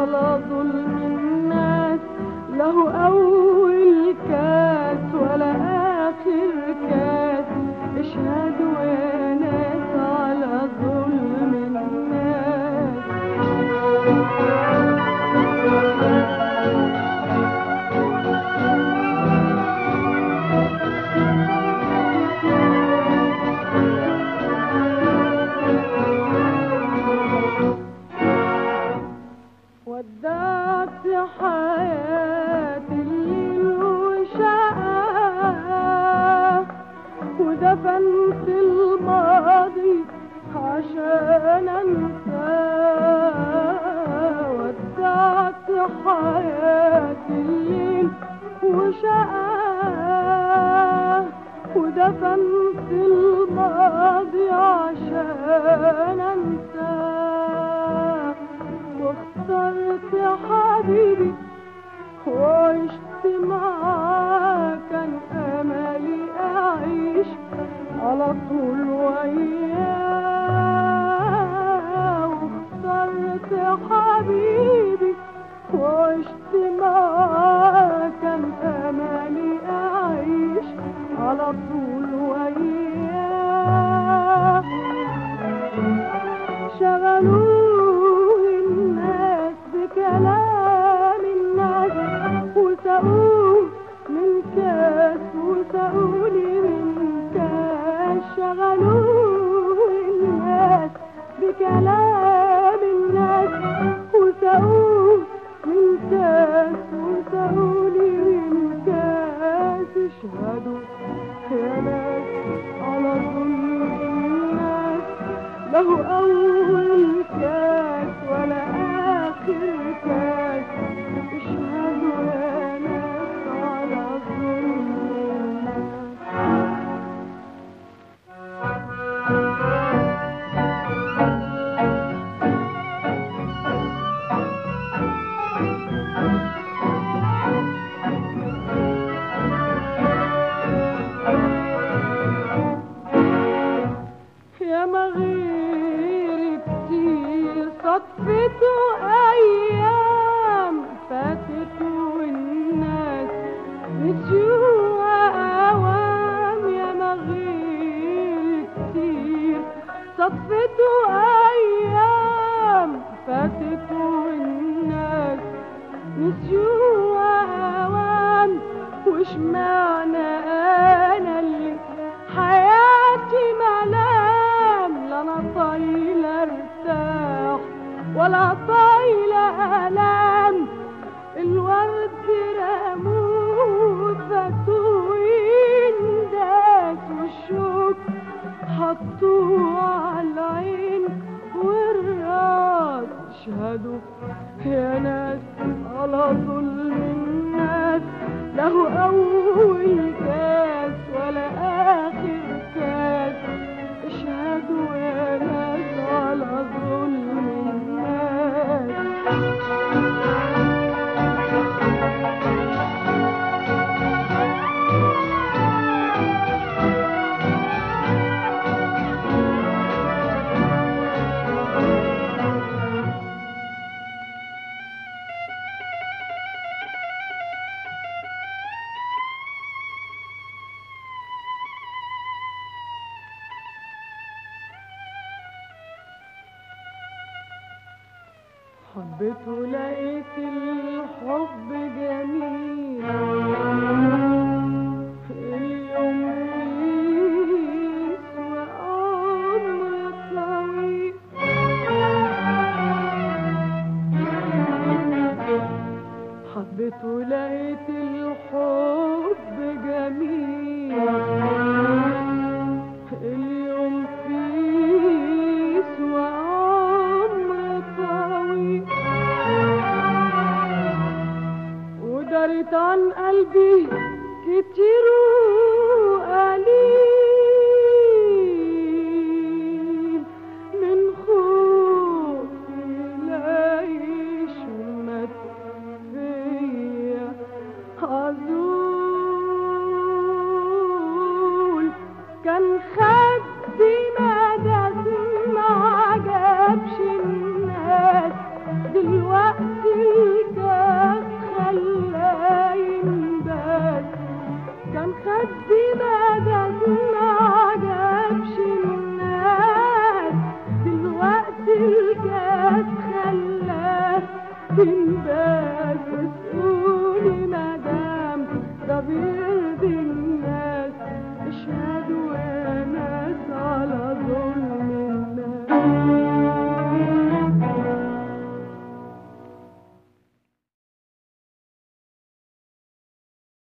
على ظلم الناس له أول كاس ولا آخر كاس اشهدوا يا ناس على ظلم الناس ودعت حياتي الليل وشقاه ودفنت الماضي عشان انساه ودعت حياتي الليل وشقاه ودفنت الماضي عشان انساه واخترت يا حبيبي وعشت معاك كان املي اعيش على طول وياه واخترت يا حبيبي وعشت معاك كان املي اعيش على طول وياه شغلوه الناس بكلام الناس وسقوه من كاس وسقوني من كاس شغلوه الناس بكلام الناس وسقوه من كاس وسقوني من كاس اشهدوا يا ناس على ظلم الناس له أول كاس ولا آخر كاس اشهدوا يا ناس على ظلم الناس يا مغير كتير صدفته أيام فاتت والناس نسيوها أوام يا مغير كتير صدفته أيام فاتت والناس نسيوها أوام وش معنى أنا اللي حياتي ملام لا أنا طايلة ارتاح ولا طايلة ألام الورد رموه فاتوه انداس والشوك حطوه على العين والراس اشهدوا يا ناس على ظلم الناس له أول كاس ولا آخر كاس اشهدوا يا ناس على ظلم الناس حبيت ولقيت الحب جميل اليوم يسوى عمر طويل حبيت ولقيت الحب جميل اليوم فيه يسوى عمر طويل ودارت عن قلبي كتير وقليل من خوفي لا يشمت فيا عزول كان خدي مدد ما عجبش الناس دلوقتي الكاس خلاه ينبات كان خدي مدد ما عجبش الناس دلوقتي الكاس خلاه ينبات